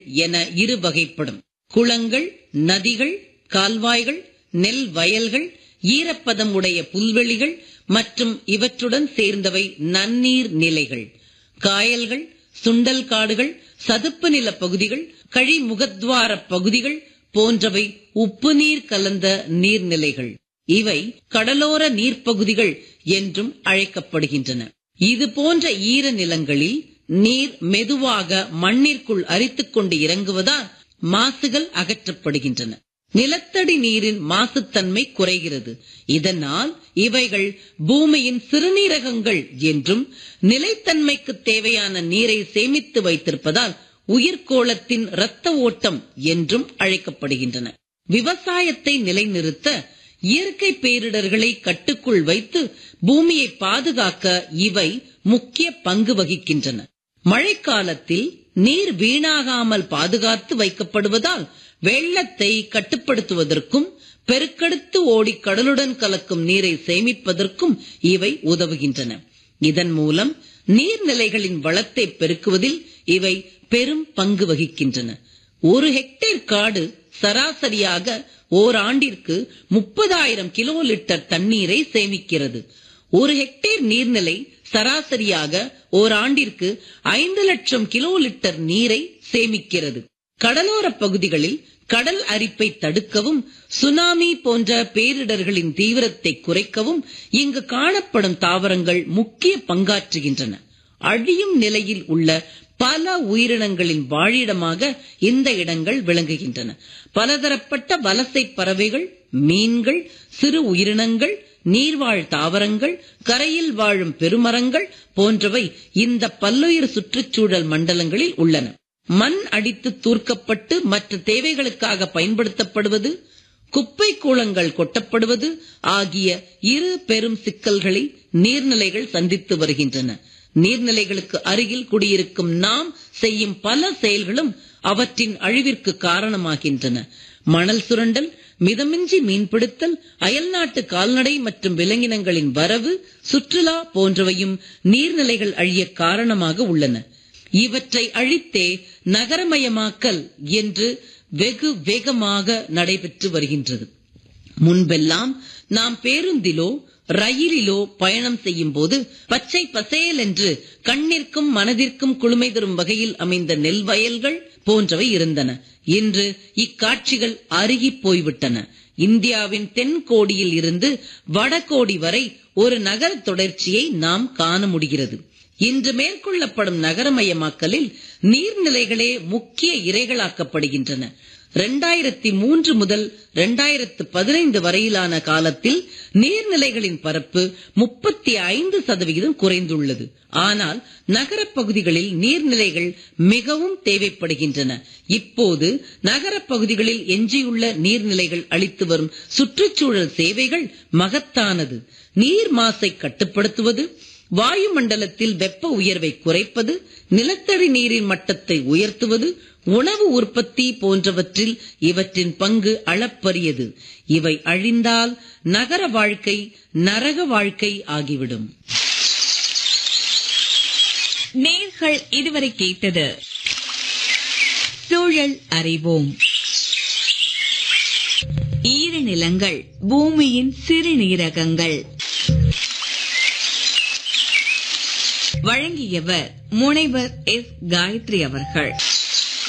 என இரு வகைப்படும் குளங்கள் நதிகள் கால்வாய்கள் நெல் வயல்கள் ஈரப்பதம் உடைய புல்வெளிகள் மற்றும் இவற்றுடன் சேர்ந்தவை நன்னீர் நிலைகள் காயல்கள் சுண்டல் காடுகள் சதுப்பு நில பகுதிகள் கழிமுகத்வார பகுதிகள் போன்றவை உப்பு நீர் கலந்த நீர்நிலைகள் இவை கடலோர நீர்ப்பகுதிகள் என்றும் அழைக்கப்படுகின்றன இது போன்ற ஈர நிலங்களில் நீர் மெதுவாக மண்ணிற்குள் அரித்துக் கொண்டு இறங்குவதால் மாசுகள் அகற்றப்படுகின்றன நிலத்தடி நீரின் மாசுத்தன்மை குறைகிறது இதனால் இவைகள் பூமியின் சிறுநீரகங்கள் என்றும் நிலைத்தன்மைக்கு தேவையான நீரை சேமித்து வைத்திருப்பதால் உயிர்கோளத்தின் இரத்த ஓட்டம் என்றும் அழைக்கப்படுகின்றன விவசாயத்தை நிலைநிறுத்த இயற்கை பேரிடர்களை கட்டுக்குள் வைத்து பூமியை பாதுகாக்க இவை முக்கிய பங்கு வகிக்கின்றன மழைக்காலத்தில் நீர் வீணாகாமல் பாதுகாத்து வைக்கப்படுவதால் வெள்ளத்தை கட்டுப்படுத்துவதற்கும் பெருக்கெடுத்து ஓடி கடலுடன் கலக்கும் நீரை சேமிப்பதற்கும் இவை உதவுகின்றன இதன் மூலம் நீர்நிலைகளின் வளத்தை பெருக்குவதில் இவை பெரும் பங்கு வகிக்கின்றன ஒரு ஹெக்டேர் காடு சராசரியாக ஓராண்டிற்கு முப்பதாயிரம் கிலோ லிட்டர் தண்ணீரை சேமிக்கிறது ஒரு ஹெக்டேர் நீர்நிலை சராசரியாக ஓராண்டிற்கு ஐந்து லட்சம் கிலோ லிட்டர் நீரை சேமிக்கிறது கடலோர பகுதிகளில் கடல் அரிப்பை தடுக்கவும் சுனாமி போன்ற பேரிடர்களின் தீவிரத்தை குறைக்கவும் இங்கு காணப்படும் தாவரங்கள் முக்கிய பங்காற்றுகின்றன அழியும் நிலையில் உள்ள பல உயிரினங்களின் வாழிடமாக இந்த இடங்கள் விளங்குகின்றன பலதரப்பட்ட வலசை பறவைகள் மீன்கள் சிறு உயிரினங்கள் நீர்வாழ் தாவரங்கள் கரையில் வாழும் பெருமரங்கள் போன்றவை இந்த பல்லுயிர் சுற்றுச்சூழல் மண்டலங்களில் உள்ளன மண் அடித்து தூர்க்கப்பட்டு மற்ற தேவைகளுக்காக பயன்படுத்தப்படுவது குப்பை கூளங்கள் கொட்டப்படுவது ஆகிய இரு பெரும் சிக்கல்களை நீர்நிலைகள் சந்தித்து வருகின்றன நீர்நிலைகளுக்கு அருகில் குடியிருக்கும் நாம் செய்யும் பல செயல்களும் அவற்றின் அழிவிற்கு காரணமாகின்றன மணல் சுரண்டல் மிதமின்றி மீன்பிடித்தல் அயல்நாட்டு கால்நடை மற்றும் விலங்கினங்களின் வரவு சுற்றுலா போன்றவையும் நீர்நிலைகள் அழிய காரணமாக உள்ளன இவற்றை அழித்தே நகரமயமாக்கல் என்று வெகு வேகமாக நடைபெற்று வருகின்றது முன்பெல்லாம் நாம் பேருந்திலோ ரயிலிலோ பயணம் செய்யும் போது பச்சை பசேல் என்று கண்ணிற்கும் மனதிற்கும் குளுமை தரும் வகையில் அமைந்த நெல் வயல்கள் போன்றவை இருந்தன இன்று இக்காட்சிகள் அருகி போய்விட்டன இந்தியாவின் தென்கோடியில் இருந்து வடகோடி வரை ஒரு நகர தொடர்ச்சியை நாம் காண முடிகிறது இன்று மேற்கொள்ளப்படும் நகரமயமாக்கலில் நீர்நிலைகளே முக்கிய இறைகளாக்கப்படுகின்றன இரண்டாயிரத்தி மூன்று முதல் இரண்டாயிரத்து பதினைந்து வரையிலான காலத்தில் நீர்நிலைகளின் பரப்பு முப்பத்தி ஐந்து சதவிகிதம் குறைந்துள்ளது ஆனால் நகரப் பகுதிகளில் நீர்நிலைகள் மிகவும் தேவைப்படுகின்றன இப்போது நகரப் பகுதிகளில் எஞ்சியுள்ள நீர்நிலைகள் அளித்து வரும் சுற்றுச்சூழல் சேவைகள் மகத்தானது நீர் மாசை கட்டுப்படுத்துவது வாயுமண்டலத்தில் வெப்ப உயர்வை குறைப்பது நிலத்தடி நீரின் மட்டத்தை உயர்த்துவது உணவு உற்பத்தி போன்றவற்றில் இவற்றின் பங்கு அளப்பரியது இவை அழிந்தால் நகர வாழ்க்கை நரக வாழ்க்கை ஆகிவிடும் நேர்கள் இதுவரை கேட்டது சூழல் அறிவோம் ஈரநிலங்கள் பூமியின் சிறுநீரகங்கள் வழங்கியவர் முனைவர் எஸ் காயத்ரி அவர்கள்